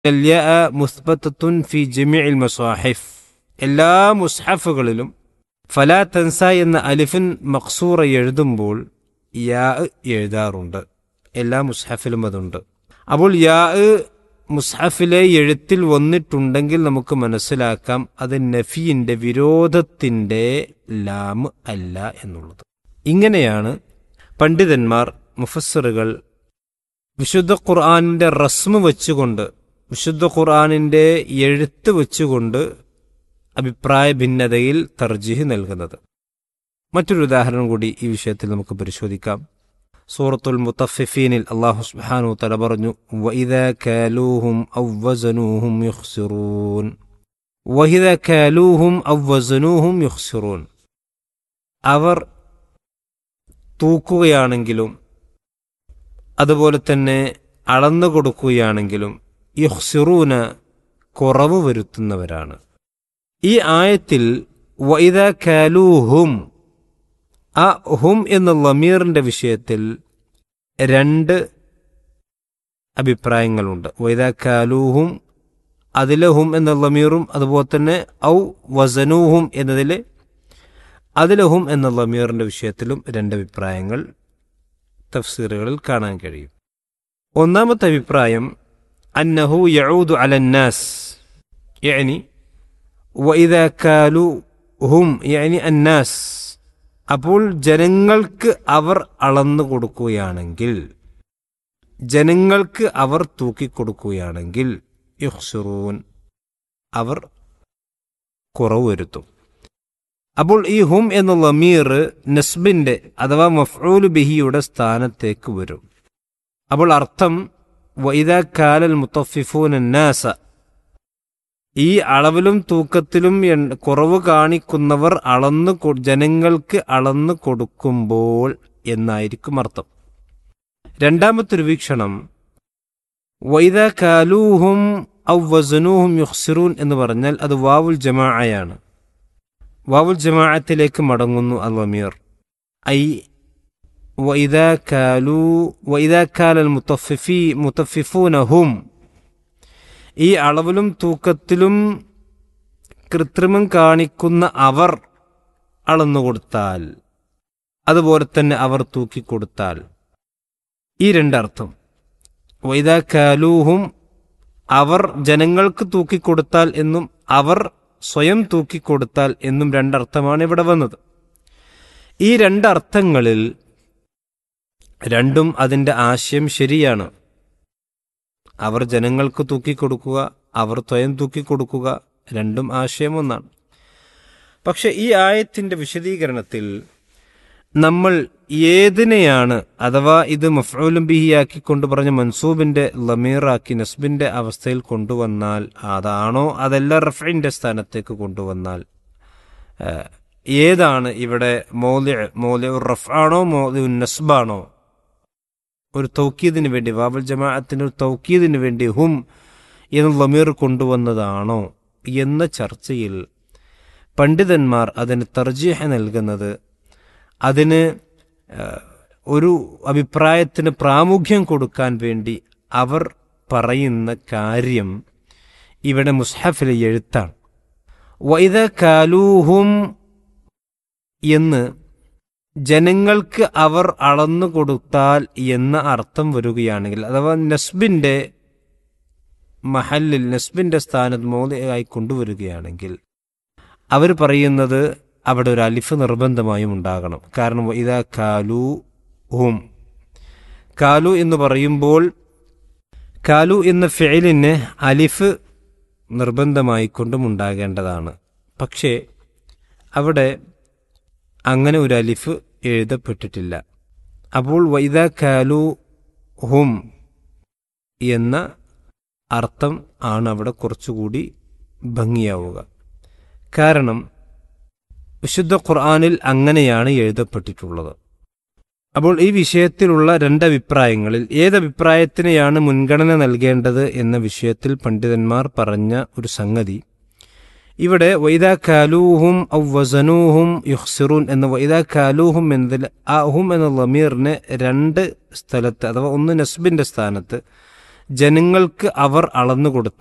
الياء مثبتة في جميع المصاحف എല്ലാ മുസ്ഹഫുകളിലും ഫലാ തൻസ എന്ന അലിഫിൻ മക്സൂറ എഴുതുമ്പോൾ യാ എഴുതാറുണ്ട് എല്ലാ മുസ്ഹഫിലും അതുണ്ട് അപ്പോൾ യാ മുസ്ഹഫിലെ എഴുത്തിൽ വന്നിട്ടുണ്ടെങ്കിൽ നമുക്ക് മനസ്സിലാക്കാം അത് നഫീന്റെ വിരോധത്തിന്റെ ലാം അല്ല എന്നുള്ളത് ഇങ്ങനെയാണ് പണ്ഡിതന്മാർ മുഫസ്സറുകൾ വിശുദ്ധ ഖുർആാനിന്റെ റസ്മ് വെച്ചുകൊണ്ട് വിശുദ്ധ ഖുർആാനിന്റെ എഴുത്ത് വെച്ചുകൊണ്ട് അഭിപ്രായ ഭിന്നതയിൽ തർജീഹ് നൽകുന്നത് മറ്റൊരു ഉദാഹരണം കൂടി ഈ വിഷയത്തിൽ നമുക്ക് പരിശോധിക്കാം സൂറത്തുൽ മുത്തഫിഫീനിൽ അള്ളാഹു സുബ്ഹാനഹു തല പറഞ്ഞു വഇദാ കാലൂഹും ഔ വസനൂഹും യുഖ്സിറൂൻ വഹിദ കാലൂഹും ഔ വസനൂഹും യുഖ്സിറൂൻ അവർ തൂക്കുകയാണെങ്കിലും അതുപോലെ തന്നെ അളന്നു കൊടുക്കുകയാണെങ്കിലും യുഹ്സിറൂന കുറവ് വരുത്തുന്നവരാണ് ഈ ആയത്തിൽ വൈദ കാലൂഹും ആ ഹും എന്ന ലമീറിന്റെ വിഷയത്തിൽ രണ്ട് അഭിപ്രായങ്ങളുണ്ട് വൈദ കാലൂഹും അതിലെ ഹും എന്ന ലമീറും അതുപോലെ തന്നെ ഔ വസനൂഹും എന്നതിലെ അതിലെ ഹും എന്ന ലമീറിന്റെ വിഷയത്തിലും രണ്ട് അഭിപ്രായങ്ങൾ തഫ്സീറുകളിൽ കാണാൻ കഴിയും ഒന്നാമത്തെ അഭിപ്രായം അന്നഹു യഊദു അലന്നാസ് യഅനി വഇദാ കാലു ഹും യഅനി അന്നാസ് അപ്പോൾ ജനങ്ങൾക്ക് അവർ അളന്നു കൊടുക്കുകയാണെങ്കിൽ ജനങ്ങൾക്ക് അവർ തൂക്കിക്കൊടുക്കുകയാണെങ്കിൽ യുഹ്സുറൂൻ അവർ കുറവ് വരുത്തും അപ്പോൾ ഈ ഹും എന്ന ലമീർ നസ്ബിന്റെ അഥവാ മഫ്ഊൽ ബിഹിയുടെ സ്ഥാനത്തേക്ക് വരും അപ്പോൾ അർത്ഥം വൈദ കാലൽ മുത്തഫിഫൂൻ നാസ ഈ അളവിലും തൂക്കത്തിലും എൺ- കുറവ് കാണിക്കുന്നവർ അളന്നു കൊ- ജനങ്ങൾക്ക് അളന്നു കൊടുക്കുമ്പോൾ എന്നായിരിക്കും അർത്ഥം രണ്ടാമത്തൊരു വീക്ഷണം വൈദ കാലൂഹും ഔ വസനൂഹും യുഹ്സിറൂൻ എന്ന് പറഞ്ഞാൽ അത് വാവുൽ ജമാഅയാണ് വാവുൽ ജമാഅത്തിലേക്ക് മടങ്ങുന്നു അൽ വമീർ ഐ وإذا كالوا وإذا كال المطففي مطففون هم ഈ അളവിലും തൂക്കത്തിലും കൃത്രിമം കാണിക്കുന്ന അവർ അളന്നുകൊടുത്താൽ അതുപോലെ തന്നെ അവർ തൂക്കിക്കൊടുത്താൽ ഈ രണ്ടർത്ഥം വൈദാ കാലൂഹും അവർ ജനങ്ങൾക്ക് തൂക്കിക്കൊടുത്താൽ എന്നും അവർ സ്വയം തൂക്കിക്കൊടുത്താൽ എന്നും രണ്ടർത്ഥമാണ് ഇവിടെ വന്നത് ഈ രണ്ടർത്ഥങ്ങളിൽ രണ്ടും അതിന്റെ ആശയം ശരിയാണ് അവർ ജനങ്ങൾക്ക് തൂക്കിക്കൊടുക്കുക അവർ സ്വയം തൂക്കിക്കൊടുക്കുക രണ്ടും ആശയം ഒന്നാണ് പക്ഷെ ഈ ആയത്തിന്റെ വിശദീകരണത്തിൽ നമ്മൾ ഏതിനെയാണ് അഥവാ ഇത് മഫ്ഊലും ബിഹിയാക്കി കൊണ്ട് പറഞ്ഞ മൻസൂബിന്റെ ലമീറാക്കി നസ്ബിന്റെ അവസ്ഥയിൽ കൊണ്ടുവന്നാൽ അതാണോ അതല്ല റഫിന്റെ സ്ഥാനത്തേക്ക് കൊണ്ടുവന്നാൽ ഏഹ്, ഏതാണ് ഇവിടെ മോലി മോലി റഫ് ആണോ മോലി നസ്ബാണോ ഒരു തൗക്കീദിന് വേണ്ടി വാവൽ ജമാഅത്തിന് ഒരു തൗക്കീദിന് വേണ്ടി ഹും എന്ന് ലമീർ കൊണ്ടുവന്നതാണോ എന്ന ചർച്ചയിൽ പണ്ഡിതന്മാർ അതിന് തർജീഹ നൽകുന്നത് അതിന് ആ, ഒരു അഭിപ്രായത്തിന് പ്രാമുഖ്യം കൊടുക്കാൻ വേണ്ടി അവർ പറയുന്ന കാര്യം ഇവിടെ മുസ്ഹഫിലെ എഴുത്താണ് വൈദ കാലൂഹും എന്ന് ജനങ്ങൾക്ക് അവർ അളന്നു കൊടുത്താൽ എന്ന അർത്ഥം വരികയാണെങ്കിൽ അഥവാ നസ്ബിന്റെ മഹല്ലിൽ നസ്ബിന്റെ സ്ഥാനത്ത് മോദയായി കൊണ്ടുവരികയാണെങ്കിൽ അവർ പറയുന്നത് അവിടെ ഒരു അലിഫ് നിർബന്ധമായും ഉണ്ടാകണം കാരണം ഇതാ കാലു ഹും കാലു എന്ന് പറയുമ്പോൾ കാലു എന്ന ഫെയിലിന് അലിഫ് നിർബന്ധമായിക്കൊണ്ടും ഉണ്ടാകേണ്ടതാണ് പക്ഷേ അവിടെ അങ്ങനെ ഒരു അലിഫ് എഴുതപ്പെട്ടിട്ടില്ല അപ്പോൾ വൈദ കാലു ഹും എന്ന അർത്ഥം ആണ് അവിടെ കുറച്ചുകൂടി ഭംഗിയാവുക കാരണം വിശുദ്ധ ഖുർആാനിൽ അങ്ങനെയാണ് എഴുതപ്പെട്ടിട്ടുള്ളത് അപ്പോൾ ഈ വിഷയത്തിലുള്ള രണ്ടഭിപ്രായങ്ങളിൽ ഏതഭിപ്രായത്തിനെയാണ് മുൻഗണന നൽകേണ്ടത് എന്ന വിഷയത്തിൽ പണ്ഡിതന്മാർ പറഞ്ഞ ഒരു സംഗതി ഇവിടെ വൈദാ കാലൂഹും ഔ വസനൂഹും യുഹ്സിറൂൻ എന്ന വൈദാ കാലൂഹും എന്നതിൽ ആ ഹും എന്ന ലമീറിനെ രണ്ട് സ്ഥലത്ത് അഥവാ ഒന്ന് നസ്ബിന്റെ സ്ഥാനത്ത് ജനങ്ങൾക്ക് അവർ അളന്നു കൊടുത്ത